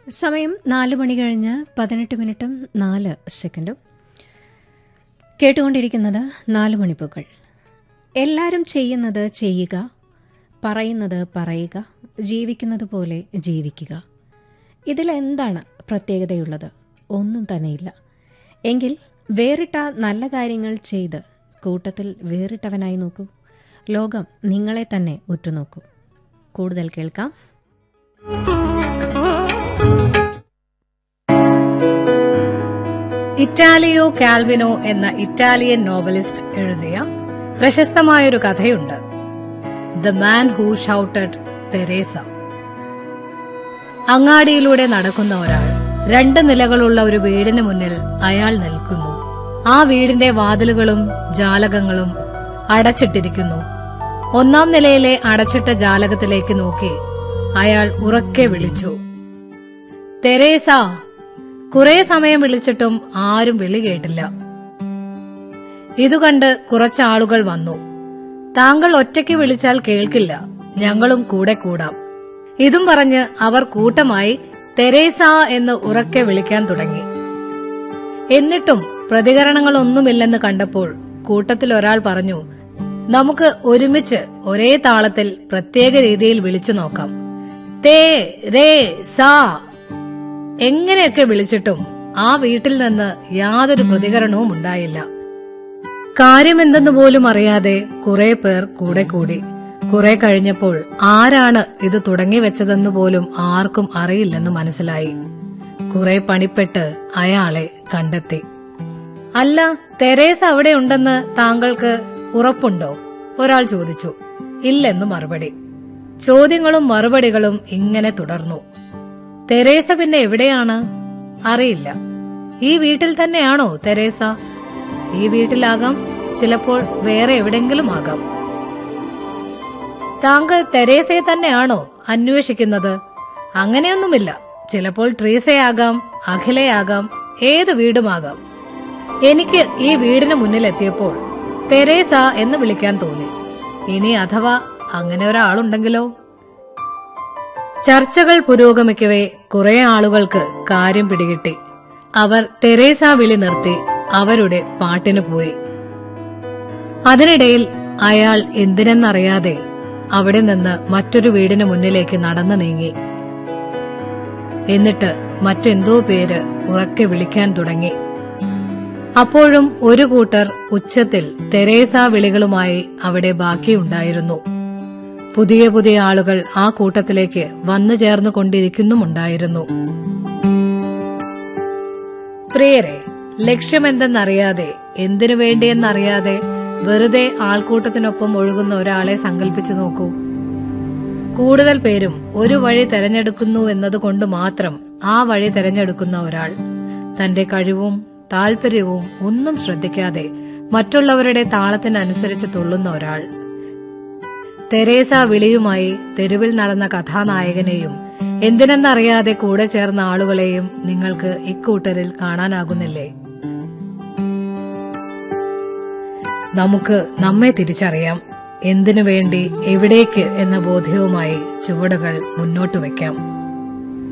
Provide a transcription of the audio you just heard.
സമയം നാല് മണി കഴിഞ്ഞ് പതിനെട്ട് മിനിറ്റും നാല് സെക്കൻഡും കേട്ടുകൊണ്ടിരിക്കുന്നത് നാല് മണിപ്പൂക്കൾ എല്ലാവരും ചെയ്യുന്നത് ചെയ്യുക പറയുന്നത് പറയുക ജീവിക്കുന്നത് പോലെ ജീവിക്കുക ഇതിലെന്താണ് പ്രത്യേകതയുള്ളത് ഒന്നും തന്നെയില്ല എങ്കിൽ വേറിട്ട നല്ല കാര്യങ്ങൾ ചെയ്ത് കൂട്ടത്തിൽ വേറിട്ടവനായി നോക്കൂ ലോകം നിങ്ങളെ തന്നെ ഉറ്റുനോക്കൂ കൂടുതൽ കേൾക്കാം ഇറ്റാലിയോ കാൽവിനോ എന്ന ഇറ്റാലിയൻ നോവലിസ്റ്റ് എഴുതിയ പ്രശസ്തമായൊരു കഥയുണ്ട് the man who shouted Teresa അങ്ങാടിയിലൂടെ നടക്കുന്ന ഒരാൾ രണ്ട് നിലകളുള്ള ഒരു വീടിന് മുന്നിൽ അയാൾ നിൽക്കുന്നു ആ വീടിന്റെ വാതിലുകളും ജാലകങ്ങളും അടച്ചിട്ടിരിക്കുന്നു ഒന്നാം നിലയിലെ അടച്ചിട്ട ജാലകത്തിലേക്ക് നോക്കി അയാൾ ഉറക്കെ വിളിച്ചു തെരേസ കുറെ സമയം വിളിച്ചിട്ടും ആരും വിളി കേട്ടില്ല ഇതുകണ്ട് കുറച്ചാളുകൾ വന്നു താങ്കൾ ഒറ്റയ്ക്ക് വിളിച്ചാൽ കേൾക്കില്ല ഞങ്ങളും കൂടെ കൂടാം ഇതും പറഞ്ഞ് അവർ കൂട്ടമായി തെരേസ എന്ന് ഉറക്കെ വിളിക്കാൻ തുടങ്ങി എന്നിട്ടും പ്രതികരണങ്ങളൊന്നുമില്ലെന്ന് കണ്ടപ്പോൾ കൂട്ടത്തിൽ ഒരാൾ പറഞ്ഞു നമുക്ക് ഒരുമിച്ച് ഒരേ താളത്തിൽ പ്രത്യേക രീതിയിൽ വിളിച്ചു നോക്കാം തേ രേ സാ എങ്ങനെയൊക്കെ വിളിച്ചിട്ടും ആ വീട്ടിൽ നിന്ന് യാതൊരു പ്രതികരണവും ഉണ്ടായില്ല കാര്യമെന്തെന്ന് പോലും അറിയാതെ കുറെ പേർ കൂടെ കൂടി കുറെ കഴിഞ്ഞപ്പോൾ ആരാണ് ഇത് തുടങ്ങി വെച്ചതെന്ന് പോലും ആർക്കും അറിയില്ലെന്ന് മനസ്സിലായി കുറെ പണിപ്പെട്ട് അയാളെ കണ്ടെത്തി അല്ല തെരേസ അവിടെ ഉണ്ടെന്ന് താങ്കൾക്ക് ഉറപ്പുണ്ടോ ഒരാൾ ചോദിച്ചു ഇല്ലെന്നു മറുപടി ചോദ്യങ്ങളും മറുപടികളും ഇങ്ങനെ തുടർന്നു തെരേസ പിന്നെ എവിടെയാണ് അറിയില്ല ഈ വീട്ടിൽ തന്നെയാണോ തെരേസ ഈ വീട്ടിലാകാം ചിലപ്പോൾ വേറെ എവിടെങ്കിലും ആകാം താങ്കൾ തെരേസയെ തന്നെയാണോ അന്വേഷിക്കുന്നത് അങ്ങനെയൊന്നുമില്ല ചിലപ്പോൾ ട്രീസയാകാം അഖിലയാകാം ഏത് വീടുമാകാം എനിക്ക് ഈ വീടിന് മുന്നിലെത്തിയപ്പോൾ തെരേസ എന്ന് വിളിക്കാൻ തോന്നി ഇനി അഥവാ അങ്ങനെ ഒരാളുണ്ടെങ്കിലോ ചർച്ചകൾ പുരോഗമിക്കവേ കുറെ ആളുകൾക്ക് കാര്യം പിടികിട്ടി അവർ തെരേസ വിളി നിർത്തി അവരുടെ പാട്ടിന് പോയി അതിനിടയിൽ അയാൾ എന്തിനെന്നറിയാതെ അവിടെ നിന്ന് മറ്റൊരു വീടിന് മുന്നിലേക്ക് നടന്നു നീങ്ങി എന്നിട്ട് മറ്റെന്തോ പേര് ഉറക്കെ വിളിക്കാൻ തുടങ്ങി അപ്പോഴും ഒരു കൂട്ടർ ഉച്ചത്തിൽ തെരേസ വിളികളുമായി അവിടെ ബാക്കിയുണ്ടായിരുന്നു പുതിയ പുതിയ ആളുകൾ ആ കൂട്ടത്തിലേക്ക് വന്നു ചേർന്നു കൊണ്ടിരിക്കുന്നുമുണ്ടായിരുന്നു പ്രിയരെ ലക്ഷ്യമെന്തെന്നറിയാതെ എന്തിനു വേണ്ടിയെന്നറിയാതെ വെറുതെ ആൾക്കൂട്ടത്തിനൊപ്പം ഒഴുകുന്ന ഒരാളെ സങ്കല്പിച്ചു നോക്കൂ കൂടുതൽ പേരും ഒരു വഴി തെരഞ്ഞെടുക്കുന്നു എന്നതുകൊണ്ട് മാത്രം ആ വഴി തെരഞ്ഞെടുക്കുന്ന ഒരാൾ തന്റെ കഴിവും താല്പര്യവും ഒന്നും ശ്രദ്ധിക്കാതെ മറ്റുള്ളവരുടെ താളത്തിനനുസരിച്ച് തുള്ളുന്ന ഒരാൾ തെരേസ വിളിയുമായി തെരുവിൽ നടന്ന കഥാനായകനെയും എന്തിനെന്നറിയാതെ കൂടെ ചേർന്ന ആളുകളെയും നിങ്ങൾക്ക് ഇക്കൂട്ടരിൽ കാണാനാകുന്നില്ലേ നമുക്ക് നമ്മെ തിരിച്ചറിയാം എന്തിനു വേണ്ടി എവിടേക്ക് എന്ന ബോധ്യവുമായി ചുവടുകൾ മുന്നോട്ട് വയ്ക്കാം